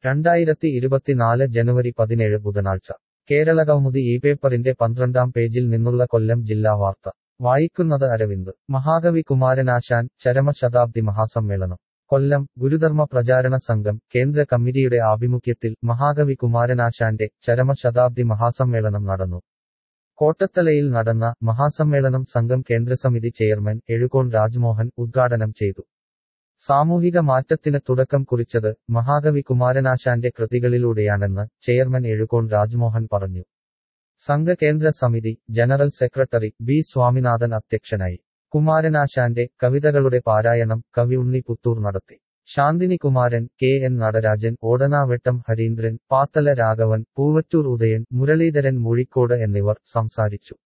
രണ്ടായിരത്തി ഇരുപത്തിനാല് ജനുവരി പതിനേഴ് ബുധനാഴ്ച കേരള കൗമുദി ഈ പേപ്പറിന്റെ പന്ത്രണ്ടാം പേജിൽ നിന്നുള്ള കൊല്ലം ജില്ലാ വാർത്ത വായിക്കുന്നത് അരവിന്ദ് മഹാകവി കുമാരനാശാൻ ചരമശതാബ്ദി മഹാസമ്മേളനം കൊല്ലം ഗുരുധർമ്മ പ്രചാരണ സംഘം കേന്ദ്ര കമ്മിറ്റിയുടെ ആഭിമുഖ്യത്തിൽ മഹാകവി കുമാരനാശാന്റെ ചരമശതാബ്ദി മഹാസമ്മേളനം നടന്നു കോട്ടത്തലയിൽ നടന്ന മഹാസമ്മേളനം സംഘം കേന്ദ്രസമിതി ചെയർമാൻ എഴുകോൺ രാജ്മോഹൻ ഉദ്ഘാടനം ചെയ്തു സാമൂഹിക മാറ്റത്തിന് തുടക്കം കുറിച്ചത് മഹാകവി കുമാരനാശാന്റെ കൃതികളിലൂടെയാണെന്ന് ചെയർമാൻ എഴുകോൺ രാജ്മോഹൻ പറഞ്ഞു സംഘ കേന്ദ്ര സമിതി ജനറൽ സെക്രട്ടറി ബി സ്വാമിനാഥൻ അധ്യക്ഷനായി കുമാരനാശാന്റെ കവിതകളുടെ പാരായണം കവി ഉണ്ണി പുത്തൂർ നടത്തി ശാന്തിനി കുമാരൻ കെ എൻ നടരാജൻ ഓടനാവെട്ടം ഹരീന്ദ്രൻ പാത്തല രാഘവൻ പൂവറ്റൂർ ഉദയൻ മുരളീധരൻ മുഴിക്കോട് എന്നിവർ സംസാരിച്ചു